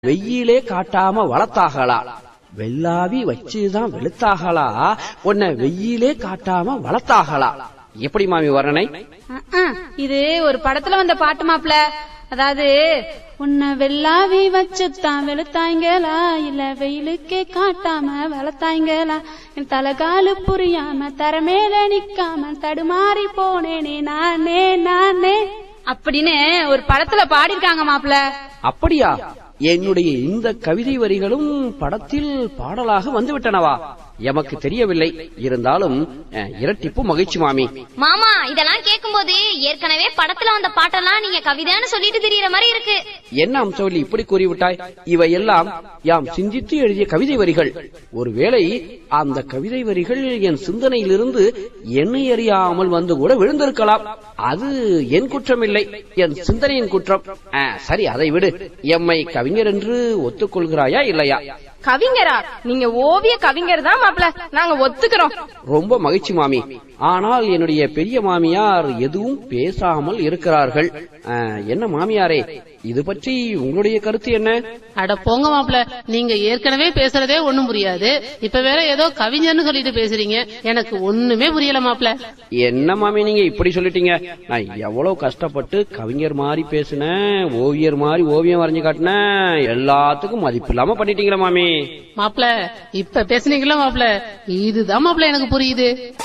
வெயிலே காட்டாம வளர்த்தாகளா வெள்ளாவி வச்சுதான் வெளுத்தாகளா உன்னை வெயிலே காட்டாம வளர்த்தாகளா எப்படி மாமி வர்ணனை அஹ், இது ஒரு படத்துல வந்த பாட்டு மாப்ள அதாவது உன்னை வெள்ளாவி வச்சுத்தான் வெளுத்தாய்ங்களா இல்ல வெயிலுக்கே காட்டாம வளர்த்தாய்ங்களா என் தலைகாலு புரியாம தரமேல நிக்காம தடுமாறி போனேனே நானே நானே அப்படின்னு ஒரு படத்துல பாடிருக்காங்க மாப்ள அப்படியா என்னுடைய இந்த கவிதை வரிகளும் படத்தில் பாடலாக வந்துவிட்டனவா எமக்கு தெரியவில்லை இருந்தாலும் அஹ், இரட்டிப்பு மகிழ்ச்சி மாமி மாமா இதெல்லாம் கேக்கும்போது ஏற்கனவே படத்துல வந்த பாட்டெல்லாம் நீங்க கவிதைன்னு சொல்லிட்டு தெரியற மாதிரி இருக்கு என்ன அம்சவல்லி இப்படி கூறிவிட்டாய் இவையெல்லாம் யாம் சிந்தித்து எழுதிய கவிதை வரிகள் ஒருவேளை அந்த கவிதை வரிகள் என் சிந்தனையிலிருந்து என்னை அறியாமல் வந்து கூட விழுந்திருக்கலாம் அது என் குற்றம் இல்லை என் சிந்தனையின் குற்றம் ஆ, சரி அதை விடு எம்மை கவிஞர் என்று ஒத்துக்கொள்கிறாயா இல்லையா கவிஞரா நீங்க ஓவிய கவிஞர் தான் மாப்ள நாங்க ஒத்துக்கிறோம் ரொம்ப மகிழ்ச்சி மாமி ஆனால் என்னுடைய பெரிய மாமியார் எதுவும் பேசாமல் இருக்கிறார்கள் ஆ, என்ன மாமியாரே இது பற்றி உங்களுடைய கருத்து என்ன அட போங்க மாப்ள நீங்க ஏற்கனவே பேசுறதே ஒண்ணும் புரியாது இப்ப வேற ஏதோ கவிஞர்னு சொல்லிட்டு பேசுறீங்க எனக்கு ஒண்ணுமே புரியல மாப்ள என்ன மாமி நீங்க இப்படி சொல்லிட்டீங்க நான் எவ்வளவு கஷ்டப்பட்டு கவிஞர் மாதிரி பேசினேன் ஓவியர் மாதிரி ஓவியம் வரைஞ்சு காட்டினேன் எல்லாத்துக்கும் மதிப்பு இல்லாம பண்ணிட்டீங்களா மாமி மாப்ள இப்ப பேசுனீங்களா மாப்ள இதுதான் மாப்ள எனக்கு புரியுது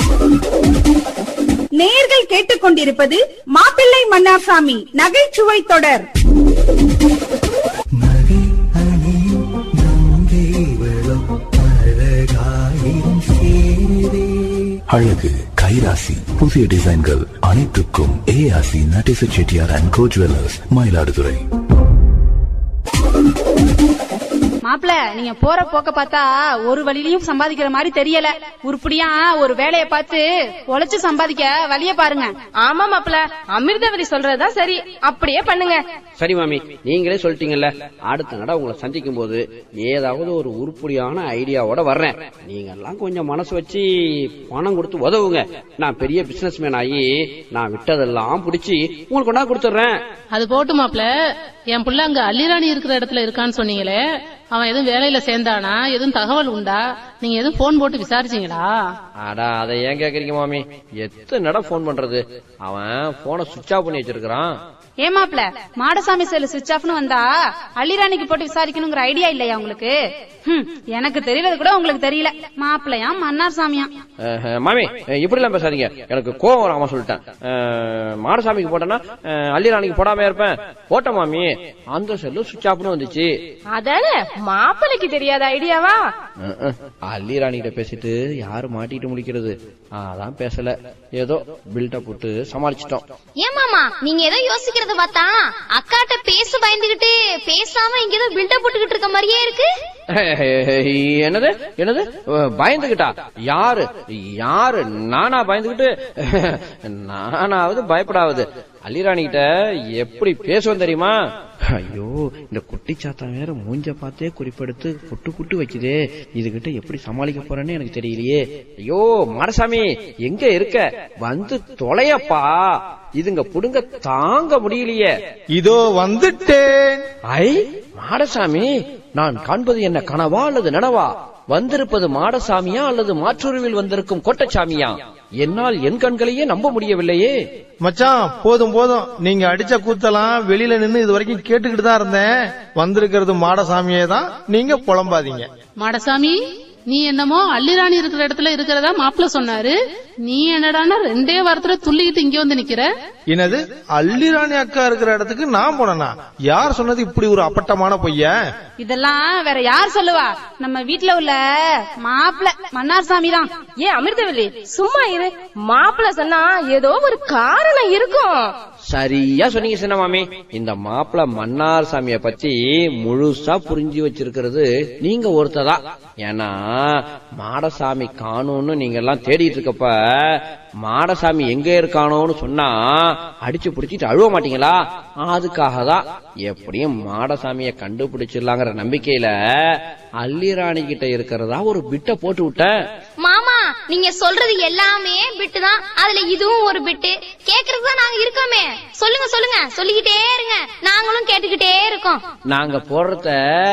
நேயர்கள் கேட்டுக்கொண்டிருப்பது மாப்பிள்ளை மன்னாசாமி நகைச்சுவை தொடர் மதி அணியும் நங்கை வளம் அழகாயின் சேரே அழகு கைராசி புதிய டிசைன்கள் அனைத்துக்கும் ஏஆசி நட்டிச Chettiar and co jewellers Mayiladuthurai மாப்ள நீங்க போற போக்க பார்த்தா ஒரு வழியிலயும் சம்பாதிக்கிற மாதிரி தெரியல உருப்படியா ஒரு வேலைய பார்த்து உழைச்சு சம்பாதிக்க வழிய பாருங்க ஆமா மாப்ள அமிர்தவதி சொல்றதுதான் சரி அப்படியே பண்ணுங்க சரி மாமி நீங்களே சொல்லிட்டீங்கல்ல அடுத்த நட உங்களை சந்திக்கும் போது ஏதாவது ஒரு உருப்படியான ஐடியாவோட வர்றேன் நீங்க எல்லாம் கொஞ்சம் மனசு வச்சு பணம் கொடுத்து உதவுங்க நான் பெரிய பிசினஸ் மேன் ஆகி நான் விட்டதெல்லாம் பிடிச்சி உங்களுக்கு கொண்டா கொடுத்துட்றேன் அது போட்டு மாப்ள என் புள்ள அங்க அல்லிராணி இருக்கிற இடத்துல இருக்கான்னு சொன்னீங்களே அவன் எதுவும் வேலையில சேர்ந்தானா எதுவும் தகவல் உண்டா நீங்க எதுவும் போன் போட்டு விசாரிச்சீங்களா அடா அதை ஏன் கேக்குறீங்க மாமி எத்தனை நட போன் பண்றது அவன் போனை சுவிட்ச் ஆஃப் பண்ணி வச்சிருக்கான் ஏ மாப்ள மாடசாமி செல்லு சுவிச் ஆஃப்னு வந்தா அள்ளிராணிக்கு போட்டு விசாரிக்கணுங்கிற ஐடியா இல்லையா உங்களுக்கு ஹம், எனக்கு தெரியறது கூட உங்களுக்கு தெரியல மாப்பிள்ளையா மன்னார் சாமியா அஹ், மாமி இப்படி எல்லாம் பேசாதீங்க எனக்கு கோவம் வராம சொல்லிட்டேன் அஹ், மாடசாமிக்கு போட்டேன்னா அஹ், அள்ளிராணிக்கு போடாம இருப்பேன் போட்ட மாமி அந்த செல்லு சுவிட்ச் ஆஃப்னு வந்துச்சு அதானே மாப்பிளைக்கு தெரியாத ஐடியாவா அஹ், அஹ், அள்ளிராணி கிட்ட பேசிட்டு யாரு மாட்டிட்டு முடிக்கிறது அதான் பேசல ஏதோ பில்டப் போட்டு சமாளிச்சிட்டோம் ஏன் மாமா நீங்க ஏதோ யோசிக்கிறத பார்த்தா அக்காட்ட பேச பயந்துகிட்டு பேசாம இங்க ஏதோ பில்டப் போட்டுக்கிட்டு இருக்க மாதிரியே இருக்கு என்னது என்னது அஹ், பயந்துகிட்டா யாரு யாரு நானா பயந்துகிட்டு நானாவது பயப்படாவது அலிராணி கிட்ட எப்படி பேசுவேன் தெரியுமா ஐயோ இந்த குட்டி சாத்தா வேற மூஞ்ச பார்த்தே குறிப்பெடுத்து புட்டு புட்டு வைக்குதே இதுகிட்ட எப்படி சமாளிக்க போறேன்னு எனக்கு தெரியலையே ஐயோ மாடசாமி எங்க இருக்க வந்து தொலையப்பா இதுங்க புடுங்க தாங்க முடியலையே இதோ வந்துட்டேன் ஐ மாடசாமி நான் காண்பது என்ன கனவா அல்லது நனவா வந்திருப்பது மாடசாமியா அல்லது மாற்றுருவில் வந்திருக்கும் கோட்டச்சாமியா என்னால் என் கண்களையே நம்ப முடியவில்லையே மச்சான் போதும் போதும் நீங்க அடிச்ச கூத்தலாம் வெளியில நின்னு இது வரைக்கும் கேட்டுக்கிட்டு தான் இருந்தேன் வந்திருக்கிறது மாடசாமியே தான் நீங்க புலம்பாதீங்க மாடசாமி நீ என்னமோ அல்லிராணி இருக்கிற இடத்துல இருக்கிறதா மாப்பிள்ள சொன்னாரு நீ என்னடான்னா ரெண்டே வாரத்துல துள்ளிக்கிட்டு இங்க வந்து நிக்கிற என்னது அள்ளிராணி அக்கா இருக்கிற இடத்துக்கு நான் போனேனா யார் சொன்னது இப்படி ஒரு அப்பட்டமான பொய்ய இதெல்லாம் வேற யார் சொல்லுவா நம்ம வீட்ல உள்ள மாப்பிள்ள மன்னார் சாமி தான் ஏன் அமிர்தவல்லி சும்மா இரு மாப்பிள சொன்னா ஏதோ ஒரு காரணம் இருக்கும் சரியா சொன்னீங்க சின்ன மாமி இந்த மாப்பிள மன்னார் சாமிய பத்தி முழுசா புரிஞ்சு வச்சிருக்கிறது நீங்க ஒருத்ததா ஏன்னா மாடசாமி காணும்னு நீங்க எல்லாம் தேடிட்டு இருக்கப்ப மாடசாமி எங்க இருக்கானோன்னு சொன்னா அடிச்சு பிடிச்சிட்டு அழுவ மாட்டீங்களா அதுக்காக தான் எப்படியும் மாடசாமிய கண்டுபிடிச்சிடலாங்கிற நம்பிக்கையில அள்ளிராணி கிட்ட இருக்கிறதா ஒரு பிட்ட போட்டு விட்டேன் மாமா நீங்க சொல்றது எல்லாமே பிட்டு தான் அதுல இதுவும் ஒரு பிட்டு கேக்குறது தான் நாங்க இருக்கோமே சொல்லுங்க சொல்லுங்க சொல்லிக்கிட்டே இருங்க நாங்களும் கேட்டுக்கிட்டே இருக்கோம் நாங்க போடுறத